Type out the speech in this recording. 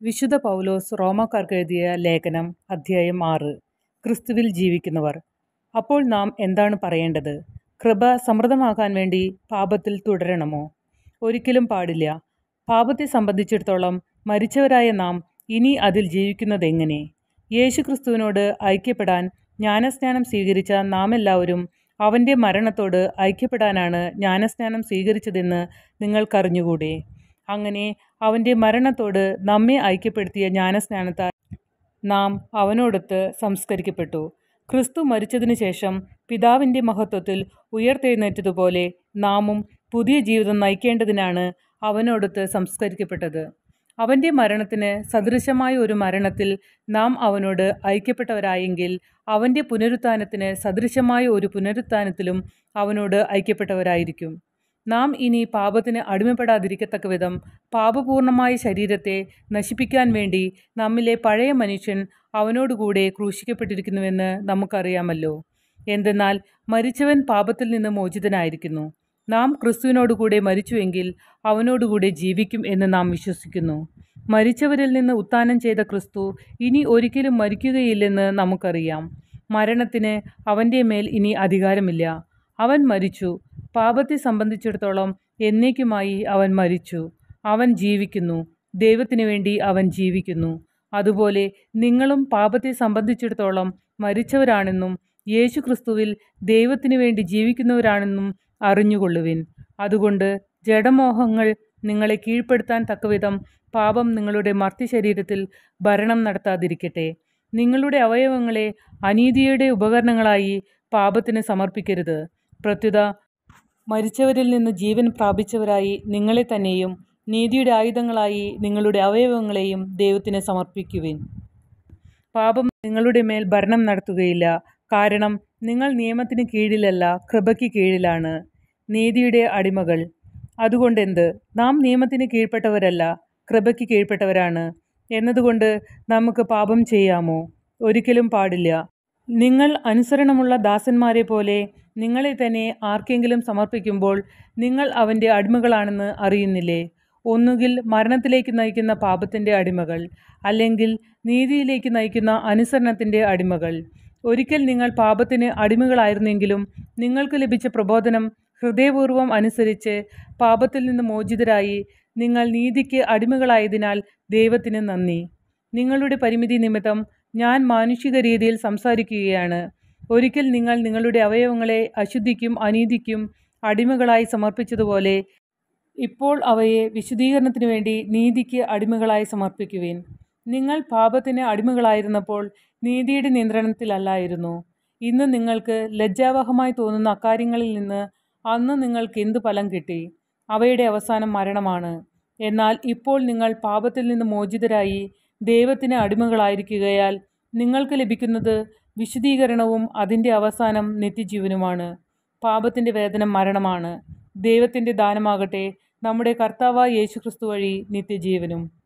വിശുദ്ധ പൗലോസ് റോമാക്കാർക്ക് എഴുതിയ ലേഖനം അധ്യായം ആറ് ക്രിസ്തുവിൽ ജീവിക്കുന്നവർ അപ്പോൾ നാം എന്താണ് പറയേണ്ടത് കൃപ സമൃദ്ധമാകാൻ വേണ്ടി പാപത്തിൽ തുടരണമോ ഒരിക്കലും പാടില്ല പാപത്തെ സംബന്ധിച്ചിടത്തോളം മരിച്ചവരായ നാം ഇനി അതിൽ ജീവിക്കുന്നതെങ്ങനെ യേശു ക്രിസ്തുവിനോട് ഐക്യപ്പെടാൻ ജ്ഞാനസ്നാനം സ്വീകരിച്ച നാം എല്ലാവരും അവൻ്റെ മരണത്തോട് ഐക്യപ്പെടാനാണ് ജ്ഞാനസ്നാനം സ്വീകരിച്ചതെന്ന് നിങ്ങൾക്കറിഞ്ഞുകൂടെ അങ്ങനെ അവൻ്റെ മരണത്തോട് നമ്മെ ഐക്യപ്പെടുത്തിയ ജ്ഞാനസ്നാനത്താൽ നാം അവനോടൊത്ത് സംസ്കരിക്കപ്പെട്ടു ക്രിസ്തു മരിച്ചതിനു ശേഷം പിതാവിൻ്റെ മഹത്വത്തിൽ ഉയർത്തെഴുന്നേറ്റതുപോലെ നാമും പുതിയ ജീവിതം നയിക്കേണ്ടതിനാണ് അവനോടൊത്ത് സംസ്കരിക്കപ്പെട്ടത് അവൻ്റെ മരണത്തിന് സദൃശമായ ഒരു മരണത്തിൽ നാം അവനോട് ഐക്യപ്പെട്ടവരായെങ്കിൽ അവൻ്റെ പുനരുത്ഥാനത്തിന് സദൃശമായ ഒരു പുനരുത്ഥാനത്തിലും അവനോട് ഐക്യപ്പെട്ടവരായിരിക്കും നാം ഇനി പാപത്തിന് അടിമപ്പെടാതിരിക്കത്തക്ക വിധം പാപപൂർണമായ ശരീരത്തെ നശിപ്പിക്കാൻ വേണ്ടി നമ്മിലെ പഴയ മനുഷ്യൻ അവനോടുകൂടെ ക്രൂശിക്കപ്പെട്ടിരിക്കുന്നുവെന്ന് നമുക്കറിയാമല്ലോ എന്തെന്നാൽ മരിച്ചവൻ പാപത്തിൽ നിന്ന് മോചിതനായിരിക്കുന്നു നാം ക്രിസ്തുവിനോടുകൂടെ മരിച്ചുവെങ്കിൽ അവനോടുകൂടെ ജീവിക്കും എന്ന് നാം വിശ്വസിക്കുന്നു മരിച്ചവരിൽ നിന്ന് ഉത്ഥാനം ചെയ്ത ക്രിസ്തു ഇനി ഒരിക്കലും മരിക്കുകയില്ലെന്ന് നമുക്കറിയാം മരണത്തിന് അവൻ്റെ മേൽ ഇനി അധികാരമില്ല അവൻ മരിച്ചു പാപത്തെ സംബന്ധിച്ചിടത്തോളം എന്നേക്കുമായി അവൻ മരിച്ചു അവൻ ജീവിക്കുന്നു ദൈവത്തിനു വേണ്ടി അവൻ ജീവിക്കുന്നു അതുപോലെ നിങ്ങളും പാപത്തെ സംബന്ധിച്ചിടത്തോളം മരിച്ചവരാണെന്നും യേശു ക്രിസ്തുവിൽ ദൈവത്തിനു വേണ്ടി ജീവിക്കുന്നവരാണെന്നും അറിഞ്ഞുകൊള്ളുവിൻ അതുകൊണ്ട് ജഡമോഹങ്ങൾ നിങ്ങളെ കീഴ്പ്പെടുത്താൻ തക്കവിധം പാപം നിങ്ങളുടെ മർത്യശരീരത്തിൽ ഭരണം നടത്താതിരിക്കട്ടെ നിങ്ങളുടെ അവയവങ്ങളെ അനീതിയുടെ ഉപകരണങ്ങളായി പാപത്തിന് സമർപ്പിക്കരുത് പ്രത്യുത മരിച്ചവരിൽ നിന്ന് ജീവൻ പ്രാപിച്ചവരായി നിങ്ങളെ തന്നെയും നീതിയുടെ ആയുധങ്ങളായി നിങ്ങളുടെ അവയവങ്ങളെയും ദൈവത്തിന് സമർപ്പിക്കുവിൻ പാപം നിങ്ങളുടെ മേൽ ഭരണം നടത്തുകയില്ല കാരണം നിങ്ങൾ നിയമത്തിന് കീഴിലല്ല കൃപയ്ക്ക് കീഴിലാണ് നീതിയുടെ അടിമകൾ അതുകൊണ്ടെന്ത് നാം നിയമത്തിന് കീഴ്പ്പെട്ടവരല്ല കൃപയ്ക്ക് കീഴ്പ്പെട്ടവരാണ് എന്നതുകൊണ്ട് നമുക്ക് പാപം ചെയ്യാമോ ഒരിക്കലും പാടില്ല നിങ്ങൾ അനുസരണമുള്ള ദാസന്മാരെ പോലെ നിങ്ങളെ തന്നെ ആർക്കെങ്കിലും സമർപ്പിക്കുമ്പോൾ നിങ്ങൾ അവൻ്റെ അടിമകളാണെന്ന് അറിയുന്നില്ലേ ഒന്നുകിൽ മരണത്തിലേക്ക് നയിക്കുന്ന പാപത്തിൻ്റെ അടിമകൾ അല്ലെങ്കിൽ നീതിയിലേക്ക് നയിക്കുന്ന അനുസരണത്തിൻ്റെ അടിമകൾ ഒരിക്കൽ നിങ്ങൾ പാപത്തിന് അടിമകളായിരുന്നെങ്കിലും നിങ്ങൾക്ക് ലഭിച്ച പ്രബോധനം ഹൃദയപൂർവ്വം അനുസരിച്ച് പാപത്തിൽ നിന്ന് മോചിതരായി നിങ്ങൾ നീതിക്ക് അടിമകളായതിനാൽ ദൈവത്തിന് നന്ദി നിങ്ങളുടെ പരിമിതി നിമിത്തം ഞാൻ മാനുഷിക രീതിയിൽ സംസാരിക്കുകയാണ് ഒരിക്കൽ നിങ്ങൾ നിങ്ങളുടെ അവയവങ്ങളെ അശുദ്ധിക്കും അനീതിക്കും അടിമകളായി സമർപ്പിച്ചതുപോലെ ഇപ്പോൾ അവയെ വിശുദ്ധീകരണത്തിനു വേണ്ടി നീതിക്ക് അടിമകളായി സമർപ്പിക്കുവിൻ നിങ്ങൾ പാപത്തിന് അടിമകളായിരുന്നപ്പോൾ നീതിയുടെ നിയന്ത്രണത്തിലല്ലായിരുന്നു ഇന്ന് നിങ്ങൾക്ക് ലജ്ജാവഹമായി തോന്നുന്ന അക്കാര്യങ്ങളിൽ നിന്ന് അന്ന് നിങ്ങൾക്ക് എന്തു ഫലം കിട്ടി അവയുടെ അവസാനം മരണമാണ് എന്നാൽ ഇപ്പോൾ നിങ്ങൾ പാപത്തിൽ നിന്ന് മോചിതരായി ദൈവത്തിന് അടിമകളായിരിക്കുകയാൽ നിങ്ങൾക്ക് ലഭിക്കുന്നത് വിശുദ്ധീകരണവും അതിൻ്റെ അവസാനം നിത്യജീവനുമാണ് പാപത്തിൻ്റെ വേദന മരണമാണ് ദൈവത്തിൻ്റെ ദാനമാകട്ടെ നമ്മുടെ കർത്താവായ യേശുക്രിസ്തു വഴി നിത്യജീവനും